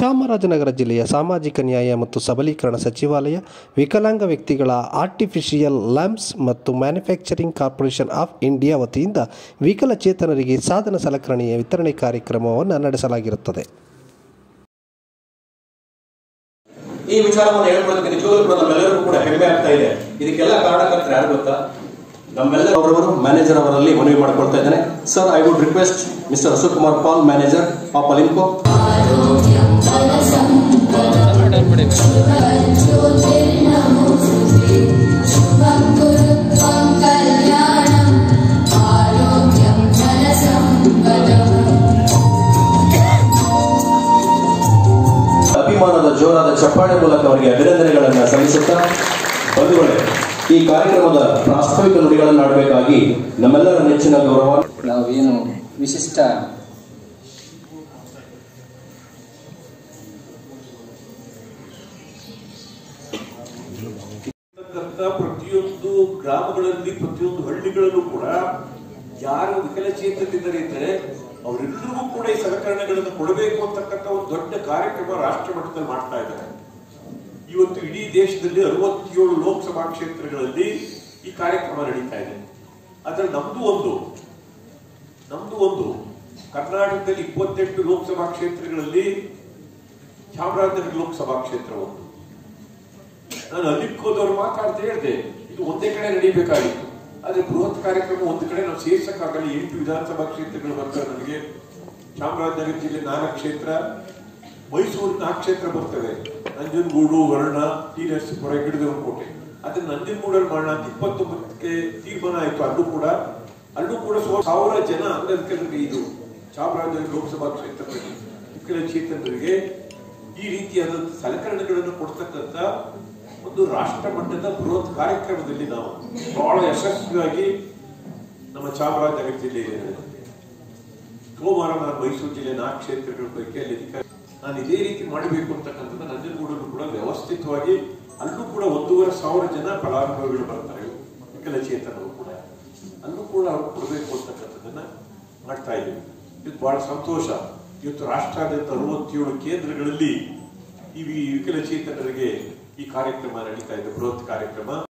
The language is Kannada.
ಚಾಮರಾಜನಗರ ಜಿಲ್ಲೆಯ ಸಾಮಾಜಿಕ ನ್ಯಾಯ ಮತ್ತು ಸಬಲೀಕರಣ ಸಚಿವಾಲಯ ವಿಕಲಾಂಗ ವ್ಯಕ್ತಿಗಳ ಆರ್ಟಿಫಿಷಿಯಲ್ ಲ್ಯಾಂಪ್ಸ್ ಮತ್ತು ಮ್ಯಾನುಫ್ಯಾಕ್ಚರಿಂಗ್ ಕಾರ್ಪೊರೇಷನ್ ಆಫ್ ಇಂಡಿಯಾ ವತಿಯಿಂದ ವಿಕಲಚೇತನರಿಗೆ ಸಾಧನ ಸಲಕರಣೆಯ ವಿತರಣೆ ಕಾರ್ಯಕ್ರಮವನ್ನು ನಡೆಸಲಾಗಿರುತ್ತದೆ ಈ ವಿಚಾರವನ್ನು ಹೇಳ್ಕೊಳ್ಳೋದಕ್ಕೆ ನಿಜವಾಗ್ಲೂ ಕೂಡ ನಮ್ಮೆಲ್ಲರಿಗೂ ಕೂಡ ಹೆಮ್ಮೆ ಆಗ್ತಾ ಇದೆ ಇದಕ್ಕೆಲ್ಲ ಕಾರಣಕರ್ತರು ಯಾರು ಗೊತ್ತಾ ನಮ್ಮೆಲ್ಲ ಅವರವರು ಮ್ಯಾನೇಜರ್ ಅವರಲ್ಲಿ ಮನವಿ ಮಾಡ್ಕೊಳ್ತಾ ಇದ್ದೇನೆ sir I would request mister Ashok Kumar Paul manager of Alimco शुभं गुरुत्वं कल्याणम् आरोग्यं धनसम्पदम् ಅಭಿಮಾನದ ಜೋರಾದ ಚಪ್ಪಾಳೆ ಮೂಲಕ ಅವರಿಗೆ ಅಭಿನಂದನೆಗಳನ್ನು ಸಲ್ಲಿಸುತ್ತಾ ಬಂಧುಗಳೇ ಈ ಕಾರ್ಯಕ್ರಮದ ಪ್ರಾಸ್ತಾವಿಕ ನುಡಿಗಳನ್ನು ಆಡಬೇಕಾಗಿ ನಮ್ಮೆಲ್ಲರ ನೆಚ್ಚಿನ ಗೌರವ ನಾವು ಏನು ವಿಶಿಷ್ಟ ಇರ್ತಕ್ಕಂಥ ಪ್ರತಿಯೊಂದು ಗ್ರಾಮಗಳಲ್ಲಿ ಪ್ರತಿಯೊಂದು ಹಳ್ಳಿಗಳಲ್ಲೂ ಕೂಡ ಯಾರು ವಿಕಲಚೇತನಿದ್ದಾರೆ ಇದ್ದಾರೆ ಅವರೆಲ್ಲರಿಗೂ ಕೂಡ ಈ ಸಲಕರಣೆಗಳನ್ನು ಕೊಡಬೇಕು ಅಂತಕ್ಕಂಥ ಒಂದು ದೊಡ್ಡ ಕಾರ್ಯಕ್ರಮ ರಾಷ್ಟ್ರ ಮಟ್ಟದಲ್ಲಿ ಮಾಡ್ತಾ ಇದ್ದಾರೆ ಇವತ್ತು ಇಡೀ ದೇಶದಲ್ಲಿ ಅರವತ್ತೇಳು ಲೋಕಸಭಾ ಕ್ಷೇತ್ರಗಳಲ್ಲಿ ಈ ಕಾರ್ಯಕ್ರಮ ನಡೀತಾ ಇದೆ ಅದ್ರಲ್ಲಿ ನಮ್ದು ಒಂದು ನಮ್ದು ಒಂದು ಕರ್ನಾಟಕದಲ್ಲಿ ಇಪ್ಪತ್ತೆಂಟು ಲೋಕಸಭಾ ಕ್ಷೇತ್ರಗಳಲ್ಲಿ ಚಾಮರಾಜನಗರ ಲೋಕಸಭಾ ಕ್ಷೇತ್ರ ಒಂದು ನಾನು ಅಲ್ಲಿಗೆ ಹೋದವ್ರು ಮಾತಾಡ್ತಾ ಹೇಳಿದೆ ಇದು ಒಂದೇ ಕಡೆ ನಡೀಬೇಕಾಗಿತ್ತು ಆದ್ರೆ ಬೃಹತ್ ಕಾರ್ಯಕ್ರಮ ಒಂದು ಕಡೆ ನಾವು ಸೇರ್ಸಕ್ಕಾಗಲ್ಲ ಎಂಟು ವಿಧಾನಸಭಾ ಕ್ಷೇತ್ರಗಳು ಬರ್ತವೆ ನನಗೆ ಚಾಮರಾಜನಗರ ಜಿಲ್ಲೆ ನಾಲ್ಕು ಕ್ಷೇತ್ರ ಮೈಸೂರು ನಾಲ್ಕು ಕ್ಷೇತ್ರ ಬರ್ತವೆ ನಂಜನಗೂಡು ವರ್ಣ ಟಿ ನರಸೀಪುರ ಗಿಡದವನಕೋಟೆ ಅದನ್ನ ನಂಜನಗೂಡಲ್ಲಿ ಮಾಡೋಣ ಅಂತ ಇಪ್ಪತ್ತೊಂಬತ್ತಕ್ಕೆ ತೀರ್ಮಾನ ಆಯ್ತು ಅಲ್ಲೂ ಕೂಡ ಅಲ್ಲೂ ಕೂಡ ಸುಮಾರು ಸಾವಿರ ಜನ ಅಂಗವಿಕಲರಿಗೆ ಇದು ಚಾಮರಾಜನಗರ ಲೋಕಸಭಾ ಕ್ಷೇತ್ರದಲ್ಲಿ ವಿಕಲಚೇತನರಿಗೆ ಈ ರೀತಿಯಾದ ಸಲಕರಣೆಗಳನ್ನು ಕೊಡ್ತಕ್ಕಂಥ ಒಂದು ರಾಷ್ಟ್ರ ಮಟ್ಟದ ಬೃಹತ್ ಕಾರ್ಯಕ್ರಮದಲ್ಲಿ ನಾವು ಬಹಳ ಯಶಸ್ವಿಯಾಗಿ ನಮ್ಮ ಚಾಮರಾಜನಗರ ಜಿಲ್ಲೆಯಲ್ಲಿ ನಡೆದಿದೆ. ಸೋಮವಾರ ನಾನು ಮೈಸೂರು ಜಿಲ್ಲೆ ನಾಲ್ಕು ಕ್ಷೇತ್ರಗಳ ಪೈಕಿ ಅಲ್ಲಿ ಅಧಿಕಾರಿ ನಾನು ಇದೇ ರೀತಿ ಮಾಡಬೇಕು ಅಂತಕ್ಕಂಥದ್ದು ನಂಜನಗೂಡಲ್ಲೂ ಕೂಡ ವ್ಯವಸ್ಥಿತವಾಗಿ ಅಲ್ಲೂ ಕೂಡ ಒಂದೂವರೆ ಸಾವಿರ ಜನ ಫಲಾನುಭವಿಗಳು ಬರ್ತಾರೆ ವಿಕಲಚೇತನರು ಕೂಡ ಅಲ್ಲೂ ಕೂಡ ಅವ್ರು ಕೊಡಬೇಕು ಅಂತಕ್ಕಂಥದ್ದನ್ನ ಮಾಡ್ತಾ ಇದ್ದೀವಿ ಇದು ಬಹಳ ಸಂತೋಷ ಇವತ್ತು ರಾಷ್ಟ್ರಾದ್ಯಂತ ಅರವತ್ತೇಳು ಕೇಂದ್ರಗಳಲ್ಲಿ ಈ ವಿ- ವಿಕಲಚೇತನರಿಗೆ ಈ ಕಾರ್ಯಕ್ರಮ ನಡೀತಾ ಇದೆ ಬೃಹತ್ ಕಾರ್ಯಕ್ರಮ